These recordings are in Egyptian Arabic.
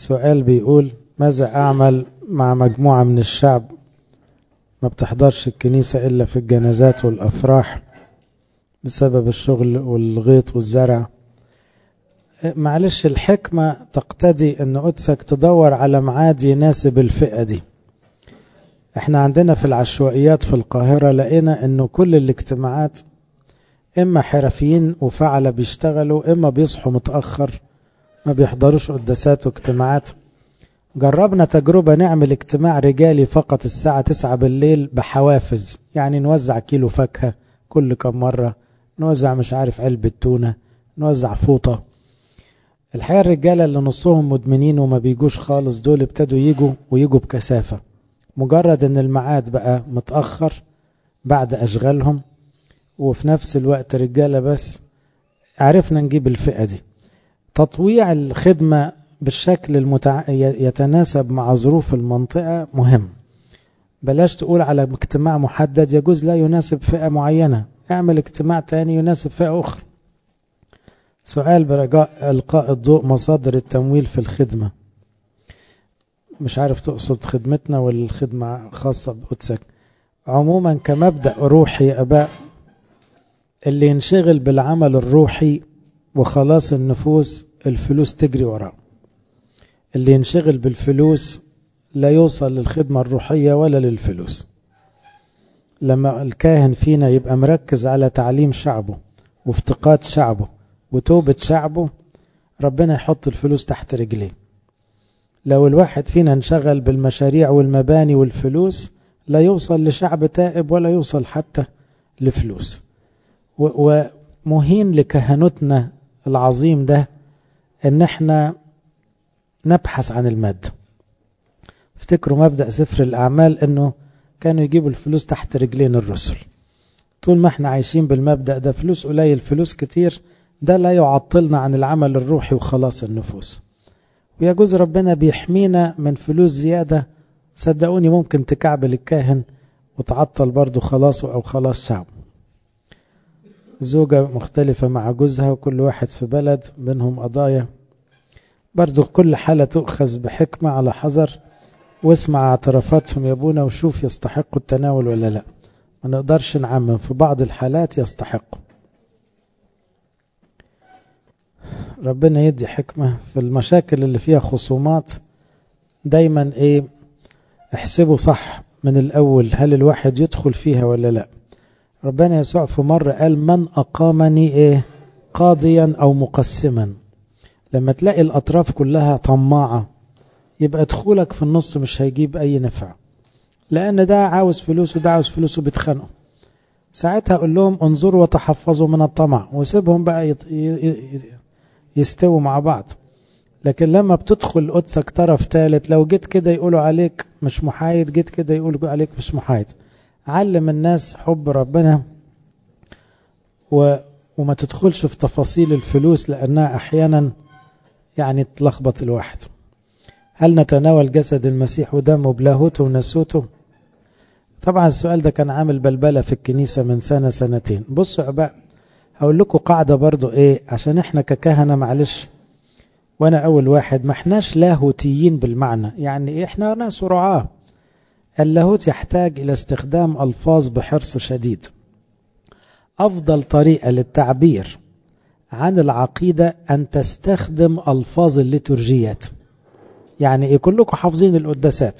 سؤال بيقول ماذا أعمل مع مجموعة من الشعب ما بتحضرش الكنيسة إلا في الجنازات والأفراح بسبب الشغل والغيط والزرع معلش الحكمة تقتدي أن قدسك تدور على معاد يناسب الفئة دي احنا عندنا في العشوائيات في القاهرة لقينا أنه كل الاجتماعات إما حرفيين وفعلة بيشتغلوا إما بيصحوا متأخر ما بيحضروش قداسات واجتماعات جربنا تجربة نعمل اجتماع رجالي فقط الساعة 9 بالليل بحوافز يعني نوزع كيلو فاكهة كل كم مرة نوزع مش عارف علبة تونة نوزع فوطة الحقيقة الرجالة اللي نصهم مدمنين وما بيجوش خالص دول ابتدوا يجوا ويجوا بكثافة مجرد ان الميعاد بقى متأخر بعد أشغالهم وفي نفس الوقت رجالة بس عرفنا نجيب الفئة دي تطويع الخدمة بالشكل المتع... يتناسب مع ظروف المنطقة مهم بلاش تقول على اجتماع محدد يجوز لا يناسب فئة معينة اعمل اجتماع تاني يناسب فئة أخرى سؤال برجاء إلقاء الضوء مصادر التمويل في الخدمة مش عارف تقصد خدمتنا ولا الخدمة خاصة بقدسك عموما كمبدأ روحي يا أباء اللي ينشغل بالعمل الروحي وخلاص النفوس الفلوس تجري وراه اللي ينشغل بالفلوس لا يوصل للخدمة الروحية ولا للفلوس لما الكاهن فينا يبقى مركز على تعليم شعبه وافتقاد شعبه وتوبة شعبه ربنا يحط الفلوس تحت رجليه لو الواحد فينا انشغل بالمشاريع والمباني والفلوس لا يوصل لشعب تائب ولا يوصل حتى لفلوس ومهين لكهنتنا العظيم ده ان احنا نبحث عن المادة افتكروا مبدأ سفر الأعمال انه كانوا يجيبوا الفلوس تحت رجلين الرسل طول ما احنا عايشين بالمبدأ ده فلوس قليل فلوس كتير ده لا يعطلنا عن العمل الروحي وخلاص النفوس ويجوز ربنا بيحمينا من فلوس زيادة صدقوني ممكن تكعبل الكاهن وتعطل برضو خلاصه أو خلاص شعب زوجة مختلفة مع جوزها وكل واحد في بلد بينهم قضايا برضو كل حالة تؤخذ بحكمة على حذر واسمع اعترافاتهم يا ابونا وشوف يستحقوا التناول ولا لا ما نقدرش نعمم في بعض الحالات يستحقوا ربنا يدي حكمة في المشاكل اللي فيها خصومات دايما ايه احسبوا صح من الاول هل الواحد يدخل فيها ولا لا ربنا يسوع في مرة قال من اقامني ايه قاضيا او مقسما لما تلاقي الاطراف كلها طماعة يبقى دخولك في النص مش هيجيب اي نفع لان ده عاوز فلوس وده عاوز فلوس وبيتخانقوا ساعتها اقول لهم انظروا وتحفظوا من الطمع وسيبهم بقى يط... يستووا مع بعض لكن لما بتدخل قدسك طرف ثالث لو جيت كده يقولوا عليك مش محايد جيت كده يقولوا عليك مش محايد علم الناس حب ربنا و... وما تدخلش في تفاصيل الفلوس لأنها أحيانا يعني تلخبط الواحد هل نتناول جسد المسيح ودمه بلاهوته ونسوته طبعا السؤال ده كان عامل بلبلة في الكنيسة من سنة سنتين بصوا أباء هقول لكم قاعدة برضو ايه عشان احنا ككهنة معلش وانا اول واحد ما احناش لاهوتيين بالمعنى يعني احنا ناس رعاة اللاهوت يحتاج الى استخدام الفاظ بحرص شديد افضل طريقة للتعبير عن العقيدة ان تستخدم الفاظ الليتورجيات يعني ايه كلكم حافظين القداسات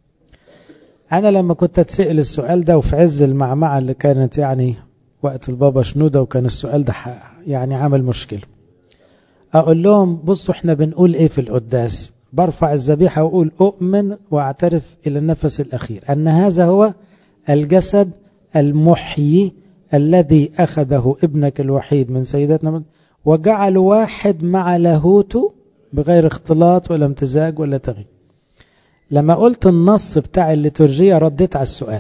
انا لما كنت اتسأل السؤال ده وفي عز المعمعة اللي كانت يعني وقت البابا شنودة وكان السؤال ده يعني عمل مشكلة أقول لهم بصوا احنا بنقول ايه في القداس برفع الذبيحة وأقول أؤمن وأعترف إلى النفس الأخير أن هذا هو الجسد المحيي الذي أخذه ابنك الوحيد من سيدتنا وجعل واحد مع لاهوته بغير اختلاط ولا امتزاج ولا تغيير لما قلت النص بتاع الليتورجية رديت على السؤال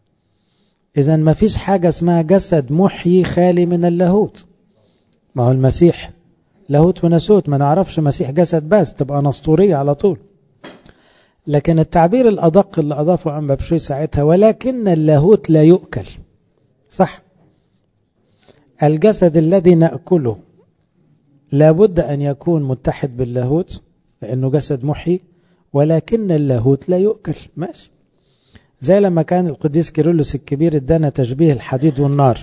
إذا ما فيش حاجة اسمها جسد محيي خالي من اللاهوت ما هو المسيح لاهوت وناسوت ما نعرفش مسيح جسد بس تبقى نسطورية على طول لكن التعبير الأدق اللي أضافه أنبا بشوي ساعتها ولكن اللاهوت لا يؤكل صح الجسد الذي نأكله لابد أن يكون متحد باللاهوت لأنه جسد محيي ولكن اللاهوت لا يؤكل ماشي زي لما كان القديس كيرلس الكبير ادانا تشبيه الحديد والنار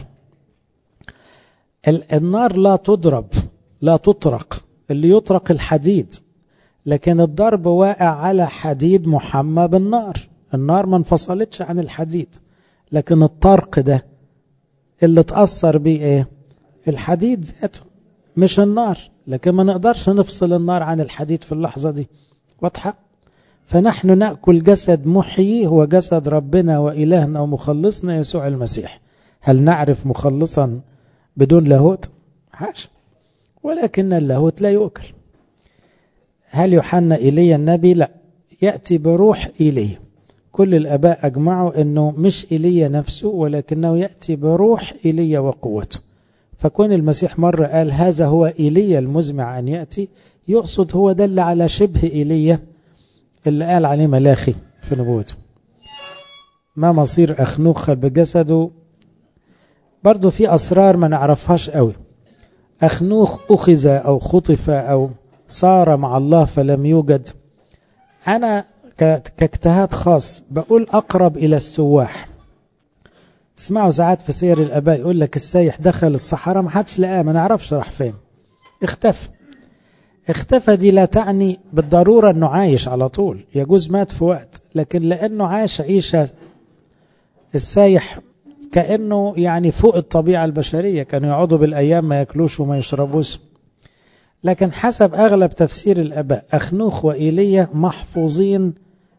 النار لا تضرب لا تطرق اللي يطرق الحديد لكن الضرب واقع على حديد محمى بالنار النار ما انفصلتش عن الحديد لكن الطرق ده اللي تأثر بيه ايه الحديد ذاته مش النار لكن ما نقدرش نفصل النار عن الحديد في اللحظة دي واضحة فنحن نأكل جسد محيي هو جسد ربنا وإلهنا ومخلصنا يسوع المسيح هل نعرف مخلصا بدون لاهوت حاشا ولكن اللاهوت لا يؤكل هل يوحنا إيليا النبي لا يأتي بروح إيليا كل الأباء أجمعوا أنه مش إيليا نفسه ولكنه يأتي بروح إيليا وقوته فكون المسيح مرة قال هذا هو إيليا المزمع أن يأتي يقصد هو دل على شبه إيليا اللي قال عليه ملاخي في نبوته ما مصير أخنوخ بجسده برضو في أسرار ما نعرفهاش قوي أخنوخ أخذ أو خطف أو صار مع الله فلم يوجد أنا كاجتهاد خاص بقول أقرب إلى السواح تسمعوا ساعات في سير الآباء يقول لك السايح دخل الصحراء ما حدش لقاه ما نعرفش راح فين اختفى اختفى دي لا تعني بالضرورة أنه عايش على طول يجوز مات في وقت لكن لأنه عاش عيشة السايح كأنه يعني فوق الطبيعة البشرية كانوا يقعدوا بالأيام ما ياكلوش وما يشربوش لكن حسب أغلب تفسير الأباء أخنوخ وإيليا محفوظين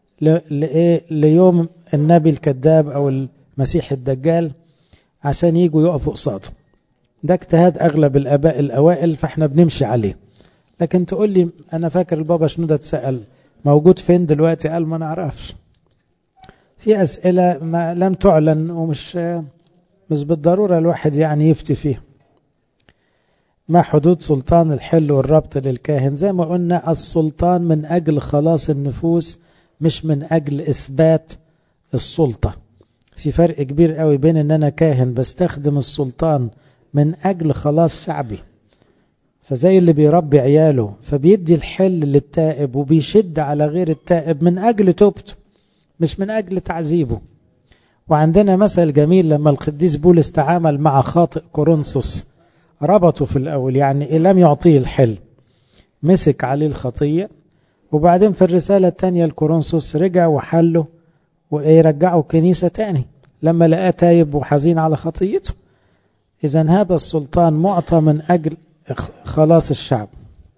ليوم النبي الكذاب أو المسيح الدجال عشان يجوا يقفوا قصاده ده اجتهاد أغلب الأباء الأوائل فاحنا بنمشي عليه لكن تقول لي أنا فاكر البابا شنودة اتسأل موجود فين دلوقتي قال ما نعرفش في أسئلة ما لم تعلن ومش مش بالضرورة الواحد يعني يفتي فيها ما حدود سلطان الحل والربط للكاهن زي ما قلنا السلطان من أجل خلاص النفوس مش من أجل إثبات السلطة في فرق كبير قوي بين ان انا كاهن بستخدم السلطان من اجل خلاص شعبي فزي اللي بيربي عياله فبيدي الحل للتائب وبيشد على غير التائب من اجل توبته مش من اجل تعذيبه وعندنا مثل جميل لما القديس بولس تعامل مع خاطئ كورنثوس ربطه في الاول يعني لم يعطيه الحل مسك عليه الخطيه وبعدين في الرساله الثانيه لكورنثوس رجع وحله ويرجعه كنيسة تاني لما لقاه تايب وحزين على خطيته إذا هذا السلطان معطى من أجل خلاص الشعب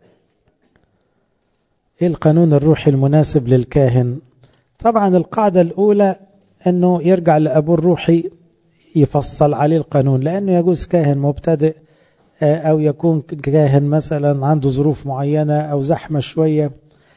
إيه القانون الروحي المناسب للكاهن طبعا القاعدة الأولى أنه يرجع لأبوه الروحي يفصل عليه القانون لأنه يجوز كاهن مبتدئ أو يكون كاهن مثلا عنده ظروف معينة أو زحمة شوية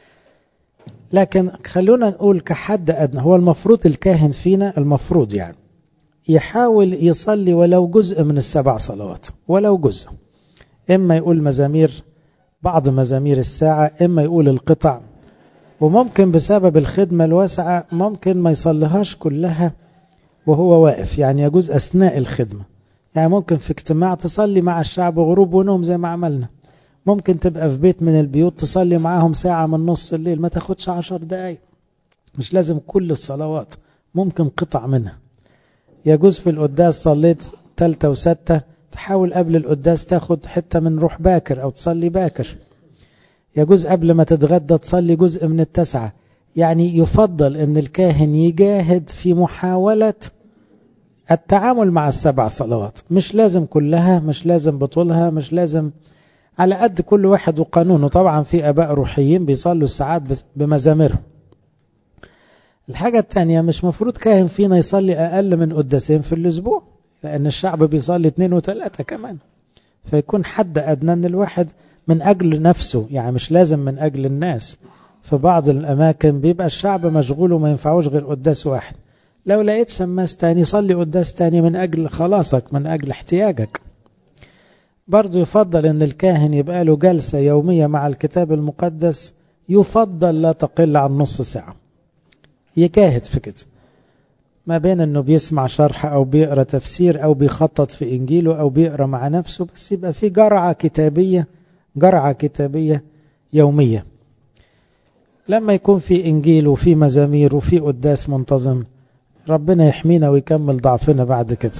لكن خلونا نقول كحد أدنى هو المفروض الكاهن فينا المفروض يعني يحاول يصلي ولو جزء من السبع صلوات ولو جزء إما يقول مزامير بعض مزامير الساعة إما يقول القطع وممكن بسبب الخدمة الواسعة ممكن ما يصليهاش كلها وهو واقف يعني يجوز أثناء الخدمة يعني ممكن في اجتماع تصلي مع الشعب غروب ونوم زي ما عملنا ممكن تبقى في بيت من البيوت تصلي معاهم ساعة من نص الليل ما تاخدش عشر دقايق مش لازم كل الصلوات ممكن قطع منها يجوز في القداس صليت تالتة وستة تحاول قبل القداس تاخد حتة من روح باكر أو تصلي باكر يجوز قبل ما تتغدى تصلي جزء من التسعة يعني يفضل أن الكاهن يجاهد في محاولة التعامل مع السبع صلوات مش لازم كلها مش لازم بطولها مش لازم على قد كل واحد وقانونه طبعا في أباء روحيين بيصلوا الساعات بمزامرهم الحاجة الثانية مش مفروض كاهن فينا يصلي أقل من قداسين في الأسبوع لأن الشعب بيصلي اثنين وثلاثة كمان فيكون حد أدنى أن الواحد من أجل نفسه يعني مش لازم من أجل الناس في بعض الأماكن بيبقى الشعب مشغول وما ينفعوش غير قداس واحد لو لقيت شماس تاني صلي قداس تاني من أجل خلاصك من أجل احتياجك برضو يفضل أن الكاهن يبقى له جلسة يومية مع الكتاب المقدس يفضل لا تقل عن نص ساعة يجاهد في كده ما بين أنه بيسمع شرح أو بيقرأ تفسير أو بيخطط في إنجيله أو بيقرأ مع نفسه بس يبقى في جرعة كتابية جرعة كتابية يومية لما يكون في إنجيل وفي مزامير وفي قداس منتظم ربنا يحمينا ويكمل ضعفنا بعد كده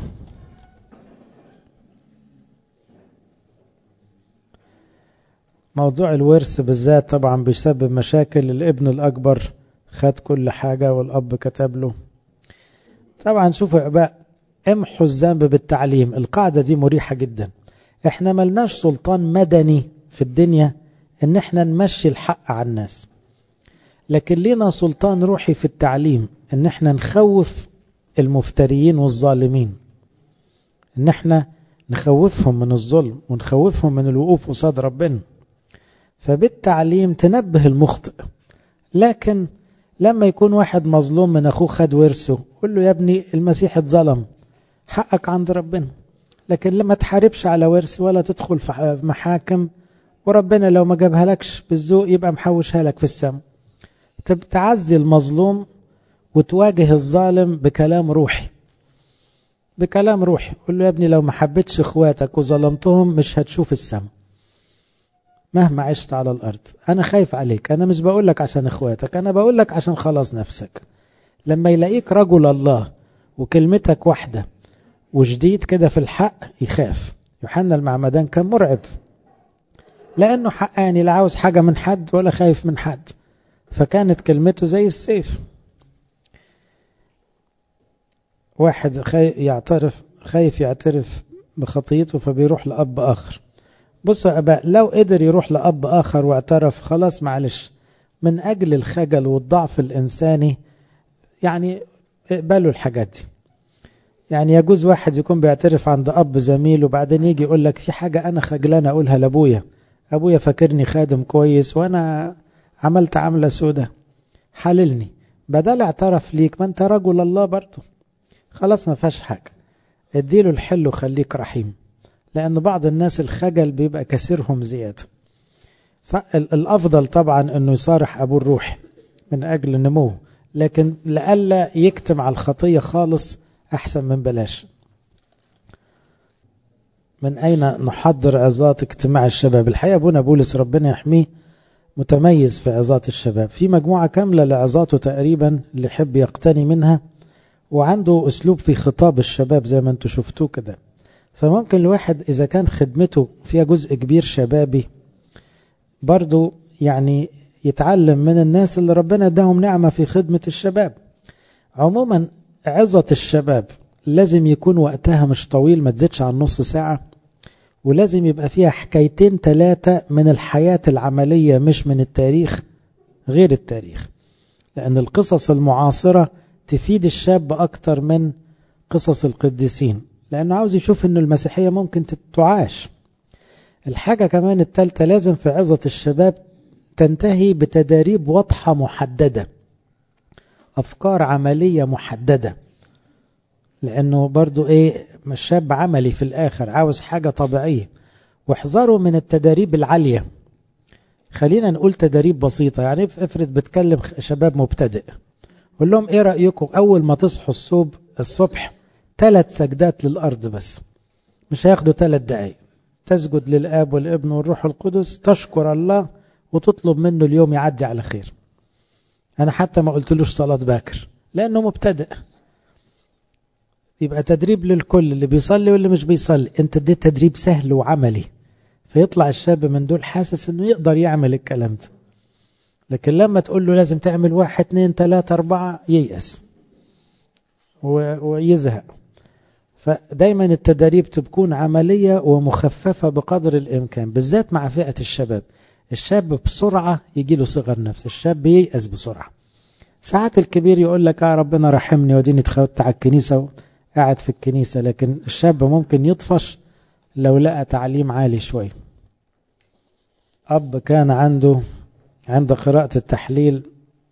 موضوع الورث بالذات طبعا بيسبب مشاكل الابن الأكبر خد كل حاجة والأب كتب له طبعا شوفوا يا أباء امحوا الذنب بالتعليم القاعدة دي مريحة جدا احنا ملناش سلطان مدني في الدنيا ان احنا نمشي الحق على الناس لكن لنا سلطان روحي في التعليم ان احنا نخوف المفتريين والظالمين ان احنا نخوفهم من الظلم ونخوفهم من الوقوف قصاد ربنا فبالتعليم تنبه المخطئ لكن لما يكون واحد مظلوم من اخوه خد ورثه قول له يا ابني المسيح اتظلم حقك عند ربنا لكن لما تحاربش على ورث ولا تدخل في محاكم وربنا لو ما جابها لكش بالذوق يبقى محوشها لك في السماء تعزي المظلوم وتواجه الظالم بكلام روحي بكلام روحي قول له يا ابني لو ما حبيتش اخواتك وظلمتهم مش هتشوف السماء مهما عشت على الارض انا خايف عليك انا مش بقول لك عشان اخواتك انا بقول لك عشان خلاص نفسك لما يلاقيك رجل الله وكلمتك واحده وجديد كده في الحق يخاف يوحنا المعمدان كان مرعب لانه حقاني لا عاوز حاجه من حد ولا خايف من حد فكانت كلمته زي السيف واحد خي... يعترف خايف يعترف بخطيته فبيروح لأب آخر بصوا يا أباء لو قدر يروح لأب آخر واعترف خلاص معلش من أجل الخجل والضعف الإنساني يعني اقبلوا الحاجات دي يعني يجوز واحد يكون بيعترف عند أب زميله وبعدين يجي يقول لك في حاجة أنا خجلان أقولها لأبويا أبويا فاكرني خادم كويس وأنا عملت عملة سودة حللني بدل اعترف ليك ما أنت رجل الله برضه خلاص ما فيهاش حاجة اديله الحل وخليك رحيم لأن بعض الناس الخجل بيبقى كسرهم زيادة الأفضل طبعا أنه يصارح أبوه الروح من أجل نموه لكن لألا يكتم على الخطية خالص أحسن من بلاش من أين نحضر عظات اجتماع الشباب الحقيقة أبونا بولس ربنا يحميه متميز في عظات الشباب في مجموعة كاملة لعظاته تقريبا اللي يحب يقتني منها وعنده أسلوب في خطاب الشباب زي ما انتم شفتوه كده فممكن الواحد إذا كان خدمته فيها جزء كبير شبابي برضو يعني يتعلم من الناس اللي ربنا اداهم نعمة في خدمة الشباب عموما عظة الشباب لازم يكون وقتها مش طويل ما تزيدش عن نص ساعة ولازم يبقى فيها حكايتين ثلاثة من الحياة العملية مش من التاريخ غير التاريخ لأن القصص المعاصرة تفيد الشاب أكتر من قصص القديسين لأنه عاوز يشوف أن المسيحية ممكن تعاش الحاجة كمان التالتة لازم في عظة الشباب تنتهي بتداريب واضحة محددة أفكار عملية محددة لأنه برضو إيه مش شاب عملي في الآخر عاوز حاجة طبيعية واحذروا من التداريب العالية خلينا نقول تداريب بسيطة يعني افرض بتكلم شباب مبتدئ قول لهم ايه رأيكم اول ما تصحوا الصوب الصبح ثلاث سجدات للأرض بس مش هياخدوا ثلاث دقايق تسجد للآب والابن والروح القدس تشكر الله وتطلب منه اليوم يعدي على خير أنا حتى ما قلتلوش صلاة باكر لأنه مبتدئ يبقى تدريب للكل اللي بيصلي واللي مش بيصلي انت اديت تدريب سهل وعملي فيطلع الشاب من دول حاسس انه يقدر يعمل الكلام ده لكن لما تقول له لازم تعمل واحد اثنين ثلاثة أربعة ييأس ويزهق فدايما التدريب تكون عملية ومخففة بقدر الإمكان بالذات مع فئة الشباب الشاب بسرعة يجي له صغر نفس الشاب ييأس بسرعة ساعات الكبير يقول لك آه ربنا رحمني وديني اتخذت على الكنيسة قاعد في الكنيسة لكن الشاب ممكن يطفش لو لقى تعليم عالي شوي أب كان عنده عند قراءة التحليل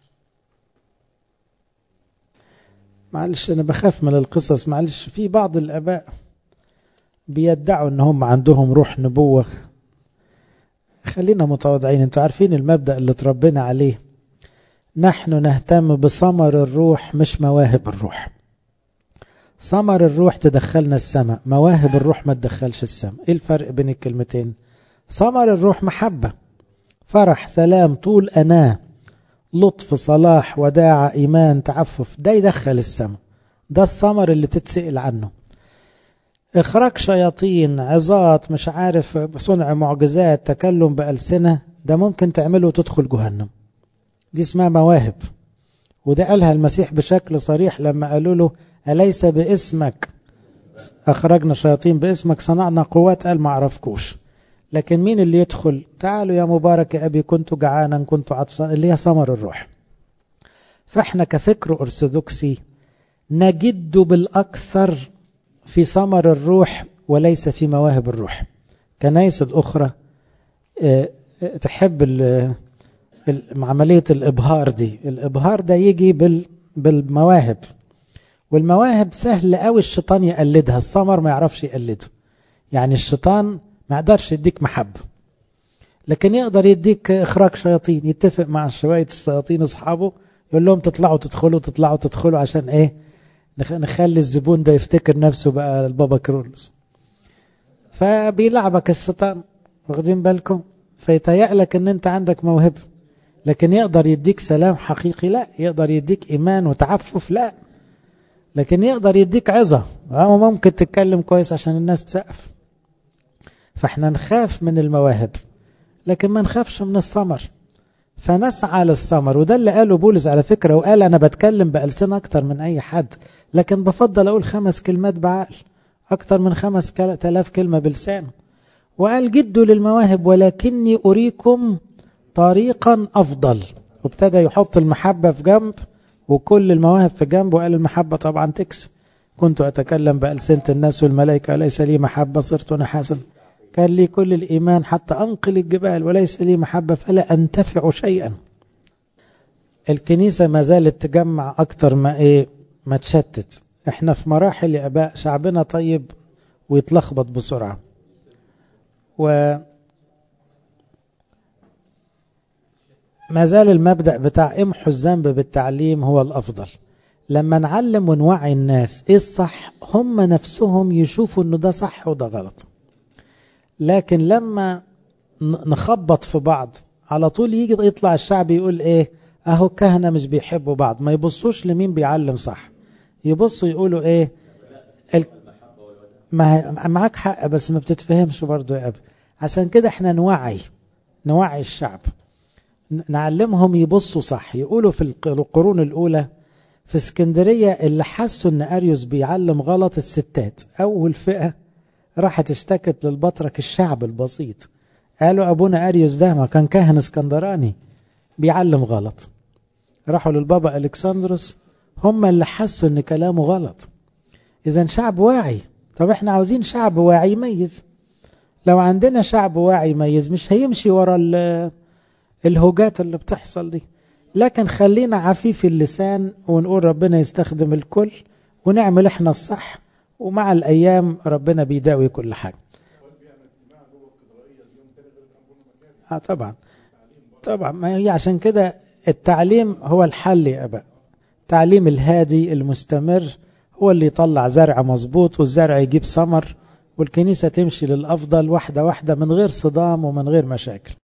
معلش أنا بخاف من القصص معلش في بعض الآباء بيدعوا أن هم عندهم روح نبوة خلينا متواضعين انتوا عارفين المبدأ اللي تربينا عليه نحن نهتم بثمر الروح مش مواهب الروح ثمر الروح تدخلنا السماء مواهب الروح ما تدخلش السماء ايه الفرق بين الكلمتين ثمر الروح محبة فرح سلام طول أناة لطف صلاح وداعة إيمان تعفف ده يدخل السماء ده الثمر اللي تتسأل عنه إخراج شياطين عظات مش عارف صنع معجزات تكلم بألسنة ده ممكن تعمله وتدخل جهنم دي اسمها مواهب وده قالها المسيح بشكل صريح لما قالوا له أليس باسمك أخرجنا شياطين باسمك صنعنا قوات قال ما عرفكوش لكن مين اللي يدخل تعالوا يا مبارك يا أبي كنت جعانا كنت عطشان اللي هي ثمر الروح فاحنا كفكر أرثوذكسي نجد بالأكثر في ثمر الروح وليس في مواهب الروح كنايس الأخرى تحب عملية الإبهار دي الإبهار ده يجي بالمواهب والمواهب سهل قوي الشيطان يقلدها الثمر ما يعرفش يقلده يعني الشيطان ما يقدرش يديك محبة لكن يقدر يديك إخراج شياطين يتفق مع شوية الشياطين أصحابه يقول لهم تطلعوا تدخلوا تطلعوا تدخلوا عشان إيه نخلي الزبون ده يفتكر نفسه بقى البابا كرولوس فبيلعبك الشيطان واخدين بالكم فيتهيأ لك ان انت عندك موهبة لكن يقدر يديك سلام حقيقي لا يقدر يديك ايمان وتعفف لا لكن يقدر يديك عظة ممكن تتكلم كويس عشان الناس تسقف فاحنا نخاف من المواهب لكن ما نخافش من الثمر فنسعى للثمر وده اللي قاله بولس على فكرة وقال أنا بتكلم بألسنة أكتر من أي حد لكن بفضل أقول خمس كلمات بعقل أكتر من خمس تلاف كلمة بلسان وقال جدوا للمواهب ولكني أريكم طريقا أفضل وابتدى يحط المحبة في جنب وكل المواهب في جنب وقال المحبة طبعا تكسب كنت أتكلم بألسنة الناس والملائكة ليس لي محبة صرت نحاسا كان لي كل الإيمان حتى أنقل الجبال وليس لي محبة فلا أنتفع شيئا الكنيسة ما زالت تجمع أكتر ما إيه ما تشتت احنا في مراحل يا أباء شعبنا طيب ويتلخبط بسرعة و ما زال المبدأ بتاع امحوا الذنب بالتعليم هو الأفضل لما نعلم ونوعي الناس ايه الصح هم نفسهم يشوفوا انه ده صح وده غلط لكن لما نخبط في بعض على طول يجي يطلع الشعب يقول ايه اهو الكهنة مش بيحبوا بعض ما يبصوش لمين بيعلم صح يبصوا يقولوا ايه ال... ما معاك حق بس ما بتتفهمش برضه يا ابي عشان كده احنا نوعي نوعي الشعب نعلمهم يبصوا صح يقولوا في القرون الاولى في اسكندرية اللي حسوا ان اريوس بيعلم غلط الستات اول فئة راحت اشتكت للبطرك الشعب البسيط قالوا ابونا اريوس ده ما كان كاهن اسكندراني بيعلم غلط راحوا للبابا الكسندروس هم اللي حسوا ان كلامه غلط اذا شعب واعي طب احنا عاوزين شعب واعي يميز لو عندنا شعب واعي يميز مش هيمشي ورا الهوجات اللي بتحصل دي لكن خلينا عفيف اللسان ونقول ربنا يستخدم الكل ونعمل احنا الصح ومع الايام ربنا بيداوي كل حاجه اه طبعا طبعا ما هي عشان كده التعليم هو الحل يا اباء التعليم الهادي المستمر هو اللي يطلع زرع مظبوط والزرع يجيب ثمر والكنيسة تمشي للأفضل واحدة واحدة من غير صدام ومن غير مشاكل